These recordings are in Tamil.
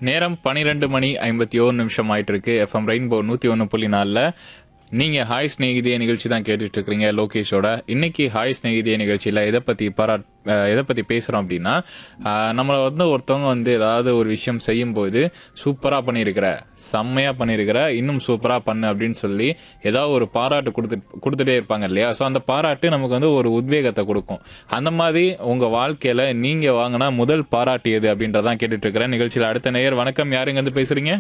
நேரம் பனிரெண்டு மணி ஐம்பத்தி ஓரு நிமிஷம் ஆயிட்டு இருக்கு எஃப்எம் ரெயின்போ நூத்தி ஒன்று புள்ளி நாலில் நீங்க ஹாய் ஸ்நேகிதிய நிகழ்ச்சி தான் கேட்டுட்டு இருக்கிறீங்க லோகேஷோட இன்னைக்கு ஹாய் ஸ்நேகிதிய நிகழ்ச்சியில எதை பத்தி பாராட் அஹ், எதை பத்தி பேசுறோம் அப்படின்னா அஹ், நம்மள வந்து ஒருத்தவங்க வந்து ஏதாவது ஒரு விஷயம் செய்யும் போது சூப்பரா பண்ணியிருக்கிற செம்மையா பண்ணியிருக்கிற இன்னும் சூப்பரா பண்ணு அப்படின்னு சொல்லி ஏதாவது ஒரு பாராட்டு கொடுத்து கொடுத்துட்டே இருப்பாங்க இல்லையா ஸோ அந்த பாராட்டு நமக்கு வந்து ஒரு உத்வேகத்தை கொடுக்கும் அந்த மாதிரி உங்க வாழ்க்கையில நீங்க வாங்கினா முதல் பாராட்டு எது அப்படின்றதான் கேட்டுட்டு இருக்கிறேன் நிகழ்ச்சியில அடுத்த நேயர் வணக்கம் யார் எங்க இருந்து பேசுறீங்க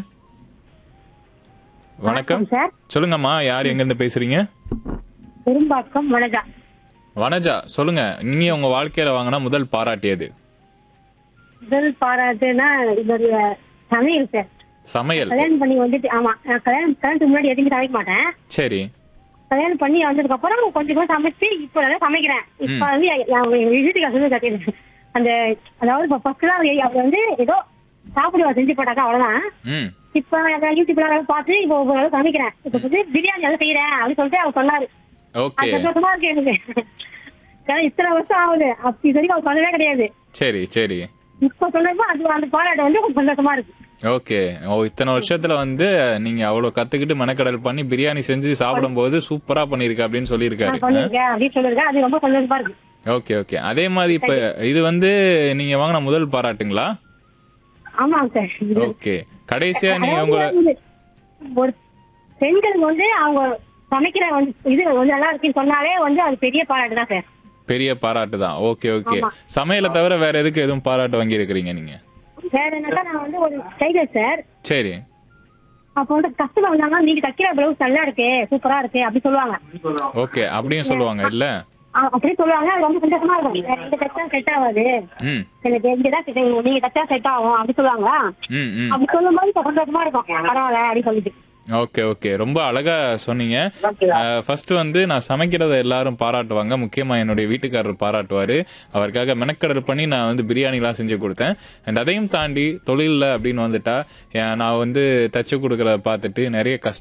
வணக்கம் சார் சொல்லுங்கம்மா யார் எங்க இருந்து பேசுறீங்க பெரும்பாக்கம் வனஜா வனஜா சொல்லுங்க நீங்க உங்க வாழ்க்கையில வாங்கினா முதல் பாராட்டு எது முதல் பாராட்டுனா இதோடைய சமையல் சார் சமையல் கல்யாணம் பண்ணி வந்துட்டு ஆமா நான் கல்யாணம் கல்யாணத்துக்கு முன்னாடி எதுவுமே சமைக்க மாட்டேன் சரி கல்யாணம் பண்ணி வந்ததுக்கு அப்புறம் கொஞ்சம் கொஞ்சம் சமைச்சு இப்ப நல்லா சமைக்கிறேன் இப்ப வந்து எ- என் எங்க வீட்டுக்கு சொல்லி கட்டிடுறேன் அந்த அதாவது இப்ப ஃபர்ஸ்ட் தான் அவர் வந்து ஏதோ சாப்பிடுவா செஞ்சு போட்டாக்கா அவ்வளவுதான் ம் இப்ப நான் யூடியூப்ல எல்லாம் பார்த்து இப்போ ஓரளவு சமைக்கிறேன் இப்ப வந்து பிரியாணி எல்லாம் செய்யறேன் அப்படின்னு சொல்லிட்டு அவர் சொன்னாரு ஓகே அது சந்தோஷமா இருக்கு எனக்கு ஏன்னா இத்தனை வருஷம் ஆகுது அப்படி இது வரைக்கும் அவர் சொன்னதே கிடையாது சரி சரி இப்ப சொன்னப்போ அது அந்த பாராட்டு வந்து கொஞ்சம் சந்தோஷமா இருக்கு ஓகே ஓ இத்தனை வருஷத்துல வந்து நீங்க அவ்வளவு கத்துக்கிட்டு மெனக்கடல் பண்ணி பிரியாணி செஞ்சு சாப்பிடும்போது சூப்பரா பண்ணிருக்க அப்படின்னு சொல்லியிருக்காரு நான் பண்ணிருக்கேன் அப்படின்னு சொல்லிருக்கேன் அது ரொம்ப சந்தோஷமா இருக்கு ஓகே ஓகே அதே மாதிரி இப்ப இது வந்து நீங்க வாங்கின முதல் பாராட்டுங்களா ஆமாங்க சார் ஓகே கடைசியா நீங்க அதாவது உங்களை வந்து ஒரு பெண்களுக்கு வந்து அவங்க சமைக்கிற வந்து இது வந்து நல்லா இருக்குன்னு சொன்னாலே வந்து அது பெரிய பாராட்டு தான் சார் பெரிய பாராட்டு தான் ஓகே ஓகே ஆமா. சமையலை தவிர வேற எதுக்கு எதுவும் பாராட்டு வாங்கி இருக்கிறீங்க நீங்க வேற என்னக்கா நான் வந்து ஒரு டைலர் சார் சரி அப்போ வந்து கஸ்டமர் வந்தாங்க நீங்க தைக்கிற பிளவுஸ் நல்லா இருக்கு சூப்பரா இருக்கு அப்படி சொல்லுவாங்க ஓகே அப்படியும் சொல்லுவாங்க இல்ல ஆ, அப்படி சொல்லுவாங்க அது ரொம்ப சந்தோஷமா இருக்கும் வேற எங்க தைச்சா செட் ஆகாது ம் எனக்கு இங்கதான் set ஆகும். நீங்க தைச்சா செட் ஆகும் அப்படி சொல்லுவாங்களா ம் ம் அப்படி சொல்லும் போது சந்தோஷமா இருக்கும் பரவாயில்ல அப்படின்னு சொல்லிட்டு ஓகே ஓகே ரொம்ப அழகா சொன்னீங்க ஃபர்ஸ்ட் வந்து நான் சமைக்கிறத எல்லாரும் பாராட்டுவாங்க முக்கியமா என்னுடைய வீட்டுக்காரர் பாராட்டுவாரு அவருக்காக மெனக்கடல் பண்ணி நான் வந்து பிரியாணிலாம் செஞ்சு கொடுத்தேன் அண்ட் அதையும் தாண்டி தொழிலில் அப்படின்னு வந்துட்டா ஏன் நான் வந்து தச்சு கொடுக்கறத பார்த்துட்டு நிறைய கஷ்ட